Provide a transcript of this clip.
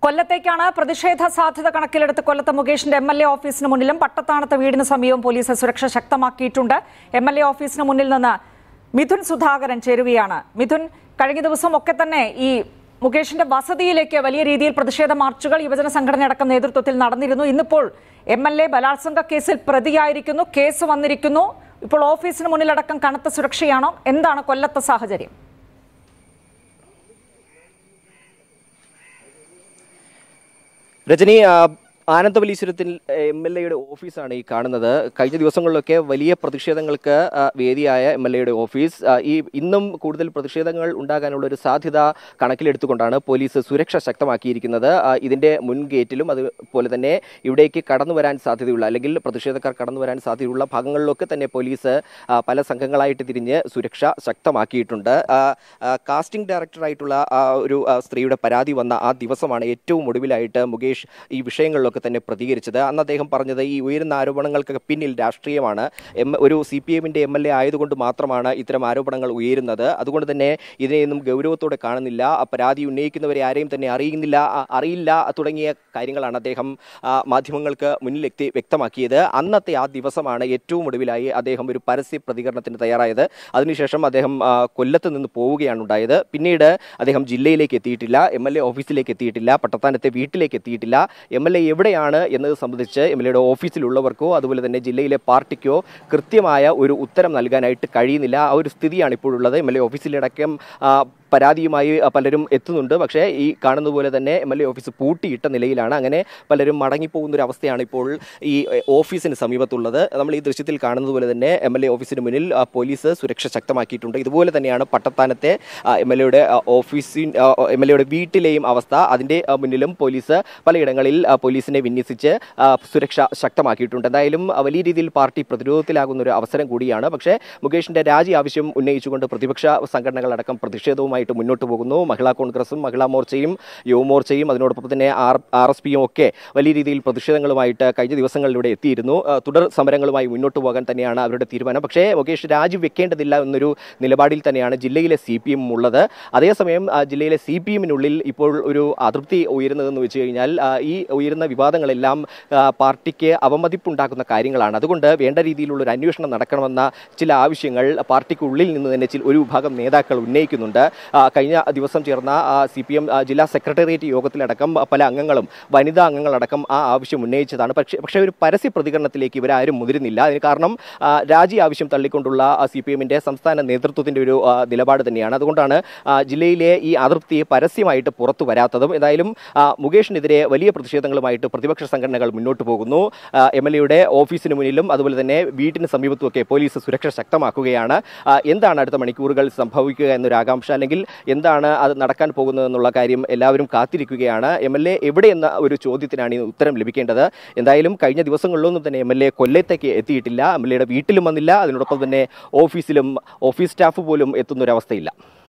കൊല്ലത്തേക്കാണ് പ്രതിഷേധ സാധ്യത കണക്കിലെടുത്ത് കൊല്ലത്ത് മുകേഷിന്റെ എം എൽ എ ഓഫീസിന് മുന്നിലും പട്ടത്താണത്ത് വീടിന് സമീപം പോലീസ് സുരക്ഷ ശക്തമാക്കിയിട്ടുണ്ട് എം എൽ എ ഓഫീസിന് മുന്നിൽ നിന്ന് മിഥുൻ സുധാകരൻ ചേരുകയാണ് മിഥുൻ കഴിഞ്ഞ ദിവസം ഒക്കെ തന്നെ ഈ മുകേഷിന്റെ വസതിയിലേക്ക് വലിയ രീതിയിൽ പ്രതിഷേധ മാർച്ചുകൾ യുവജന സംഘടനയടക്കം നേതൃത്വത്തിൽ നടന്നിരുന്നു ഇന്നിപ്പോൾ എം എൽ എ ബലാത്സംഗ കേസിൽ പ്രതിയായിരിക്കുന്നു കേസ് വന്നിരിക്കുന്നു ഇപ്പോൾ ഓഫീസിന് മുന്നിലടക്കം കനത്ത സുരക്ഷയാണോ എന്താണ് കൊല്ലത്തെ സാഹചര്യം രജനി ആ, ആനന്ദവലീശ്വരത്തിൽ എം എൽ എയുടെ ഓഫീസാണ് ഈ കാണുന്നത് കഴിഞ്ഞ ദിവസങ്ങളിലൊക്കെ വലിയ പ്രതിഷേധങ്ങൾക്ക് ആ, വേദിയായ എം എൽ എയുടെ ഓഫീസ് ആ, ഈ ഇന്നും കൂടുതൽ പ്രതിഷേധങ്ങൾ ഉണ്ടാകാനുള്ള ഒരു സാധ്യത കണക്കിലെടുത്തുകൊണ്ടാണ് പോലീസ് സുരക്ഷ ശക്തമാക്കിയിരിക്കുന്നത് ആ, ഇതിന്റെ മുൻ ഗേറ്റിലും അതുപോലെ തന്നെ ഇവിടേക്ക് കടന്നു വരാൻ സാധ്യതയുള്ള അല്ലെങ്കിൽ പ്രതിഷേധക്കാർ കടന്നു വരാൻ സാധ്യതയുള്ള ഭാഗങ്ങളിലൊക്കെ തന്നെ പോലീസ് ആ, പല സംഘങ്ങളായിട്ട് തിരിഞ്ഞ് സുരക്ഷ ശക്തമാക്കിയിട്ടുണ്ട് ആ, ആ, കാസ്റ്റിംഗ് ഡയറക്ടറായിട്ടുള്ള ആ ഒരു ആ, സ്ത്രീയുടെ പരാതി വന്ന ആ ദിവസമാണ് ഏറ്റവും ഒടുവിലായിട്ട് മുകേഷ് ഈ വിഷയങ്ങളിലൊക്കെ തന്നെ പ്രതികരിച്ചത് അന്ന് അദ്ദേഹം പറഞ്ഞത് ഈ ഉയരുന്ന ആരോപണങ്ങൾക്ക് പിന്നിൽ രാഷ്ട്രീയമാണ് എം ഒരു സി പി എമ്മിന്റെ എം എൽ എ ആയതുകൊണ്ട് മാത്രമാണ് ഇത്തരം ആരോപണങ്ങൾ ഉയരുന്നത് അതുകൊണ്ട് തന്നെ ഇതിനെയൊന്നും ഗൗരവത്തോടെ കാണുന്നില്ല ആ പരാതി ഉന്നയിക്കുന്നവരെ ആരെയും തന്നെ അറിയുന്നില്ല ആ, അറിയില്ല തുടങ്ങിയ കാര്യങ്ങളാണ് അദ്ദേഹം ആ, മാധ്യമങ്ങൾക്ക് മുന്നിലെത്തി വ്യക്തമാക്കിയത് അന്നത്തെ ആ ദിവസമാണ് ഏറ്റവും ഒടുവിലായി അദ്ദേഹം ഒരു പരസ്യ പ്രതികരണത്തിന് തയ്യാറായത് അതിനുശേഷം അദ്ദേഹം ആ, കൊല്ലത്ത് നിന്ന് പോവുകയാണ് ഉണ്ടായത് പിന്നീട് അദ്ദേഹം ജില്ലയിലേക്ക് എത്തിയിട്ടില്ല എം എൽ എ ഓഫീസിലേക്ക് എത്തിയിട്ടില്ല പട്ടത്താനത്തെ വീട്ടിലേക്ക് എത്തിയിട്ടില്ല എം എൽ എ എവിടെയാണ് എന്നത് സംബന്ധിച്ച് എം എൽ എയുടെ ഓഫീസിലുള്ളവർക്കോ അതുപോലെ തന്നെ ജില്ലയിലെ പാർട്ടിക്കോ കൃത്യമായ ഒരു ഉത്തരം നൽകാനായിട്ട് കഴിയുന്നില്ല ആ ഒരു സ്ഥിതിയാണ് ഇപ്പോഴുള്ളത് എം എൽ എ ഓഫീസിലടക്കം ആ, പരാതിയുമായി ആ, പലരും എത്തുന്നുണ്ട് പക്ഷേ ഈ കാണുന്ന പോലെ തന്നെ എം എൽ എ ഓഫീസ് പൂട്ടിയിട്ട നിലയിലാണ് അങ്ങനെ പലരും മടങ്ങിപ്പോകുന്ന ഒരു അവസ്ഥയാണ് ഇപ്പോൾ ഈ എ, ഓഫീസിന് സമീപത്തുള്ളത് നമ്മൾ ഈ ദൃശ്യത്തിൽ കാണുന്നത് പോലെ തന്നെ എം എൽ എ ഓഫീസിന് മുന്നിൽ ആ, പോലീസ് സുരക്ഷ ശക്തമാക്കിയിട്ടുണ്ട് ഇതുപോലെ തന്നെയാണ് പട്ടത്താനത്തെ എം എൽ എയുടെ ഓഫീസിൻ എം എൽ എയുടെ വീട്ടിലെയും അവസ്ഥ അതിൻ്റെ ആ, മുന്നിലും പോലീസ് പലയിടങ്ങളിൽ ആ, പോലീസിനെ വിന്യസിച്ച് ആ, സുരക്ഷ ശക്തമാക്കിയിട്ടുണ്ട് എന്തായാലും ആ, വലിയ രീതിയിൽ പാർട്ടി പ്രതിരോധത്തിലാകുന്ന ഒരു അവസരം കൂടിയാണ് പക്ഷേ മുകേഷിന്റെ രാജി ആവശ്യം ഉന്നയിച്ചുകൊണ്ട് പ്രതിപക്ഷ സംഘടനകളടക്കം പ്രതിഷേധവുമായിട്ട് മുന്നോട്ട് പോകുന്നു മഹിളാ കോൺഗ്രസും മഹിളാ മോർച്ചയും യുവമോർച്ചയും അതിനോടൊപ്പം തന്നെ ആർ ആർ എസ് പിയും ഒക്കെ വലിയ രീതിയിൽ പ്രതിഷേധങ്ങളുമായിട്ട് കഴിഞ്ഞ ദിവസങ്ങളിലൂടെ എത്തിയിരുന്നു ആ, തുടർ സമരങ്ങളുമായി മുന്നോട്ട് പോകാൻ തന്നെയാണ് അവരുടെ തീരുമാനം പക്ഷേ മുകേഷ് രാജി വെക്കേണ്ടതില്ല എന്നൊരു നിലപാടിൽ തന്നെയാണ് ജില്ലയിലെ സി പി എം ഉള്ളത് അതേസമയം ആ, ജില്ലയിലെ സി പി എമ്മിനുള്ളിൽ ഇപ്പോൾ ഒരു അതൃപ്തി ഉയരുന്നതെന്ന് വെച്ച് കഴിഞ്ഞാൽ ആ, ഈ ഉയരുന്ന വിവാദങ്ങളെല്ലാം ആ, പാർട്ടിക്ക് അവമതിപ്പുണ്ടാക്കുന്ന കാര്യങ്ങളാണ് അതുകൊണ്ട് വേണ്ട രീതിയിലുള്ള ഒരു അന്വേഷണം നടക്കണമെന്ന ചില ആവശ്യങ്ങൾ പാർട്ടിക്കുള്ളിൽ നിന്ന് തന്നെ ചില ഒരു വിഭാഗം നേതാക്കൾ ഉന്നയിക്കുന്നുണ്ട് ആ, കഴിഞ്ഞ ദിവസം ചേർന്ന സി പി എം ജില്ലാ സെക്രട്ടേറിയറ്റ് യോഗത്തിലടക്കം പല അംഗങ്ങളും വനിതാ അംഗങ്ങളടക്കം ആ ആവശ്യം ഉന്നയിച്ചതാണ് പക്ഷേ പക്ഷേ ഒരു പരസ്യ പ്രതികരണത്തിലേക്ക് ഇവരാരും മുതിരുന്നില്ല അതിന് കാരണം ആ, രാജി ആവശ്യം തള്ളിക്കൊണ്ടുള്ള സി പി എമ്മിന്റെ സംസ്ഥാന നേതൃത്വത്തിന്റെ ഒരു ആ, നിലപാട് തന്നെയാണ് അതുകൊണ്ടാണ് ആ, ജില്ലയിലെ ഈ അതൃപ്തി പരസ്യമായിട്ട് പുറത്തു വരാത്തതും ഏതായാലും ആ, മുകേഷിനെതിരെ വലിയ പ്രതിഷേധങ്ങളുമായിട്ട് പ്രതിപക്ഷ സംഘടനകൾ മുന്നോട്ട് പോകുന്നു എം എൽ എയുടെ ഓഫീസിന് മുന്നിലും അതുപോലെ തന്നെ വീട്ടിന് സമീപത്തുമൊക്കെ പോലീസ് സുരക്ഷ ശക്തമാക്കുകയാണ് ആ, എന്താണ് അടുത്ത മണിക്കൂറുകൾ സംഭവിക്കുക എന്നൊരു ആകാംക്ഷ അല്ലെങ്കിൽ എന്താണ് അത് നടക്കാൻ പോകുന്നതെന്നുള്ള കാര്യം എല്ലാവരും കാത്തിരിക്കുകയാണ് എം എൽ എ എവിടെ എന്ന ഒരു ചോദ്യത്തിനാണ് ഈ ഉത്തരം ലഭിക്കേണ്ടത് എന്തായാലും കഴിഞ്ഞ ദിവസങ്ങളിലൊന്നും തന്നെ എം എൽ എ കൊല്ലത്തേക്ക് എത്തിയിട്ടില്ല എം എൽ എയുടെ വീട്ടിലും വന്നില്ല അതിനോടൊപ്പം തന്നെ ഓഫീസിലും ഓഫീസ് സ്റ്റാഫ് പോലും എത്തുന്ന ഒരു അവസ്ഥയില്ല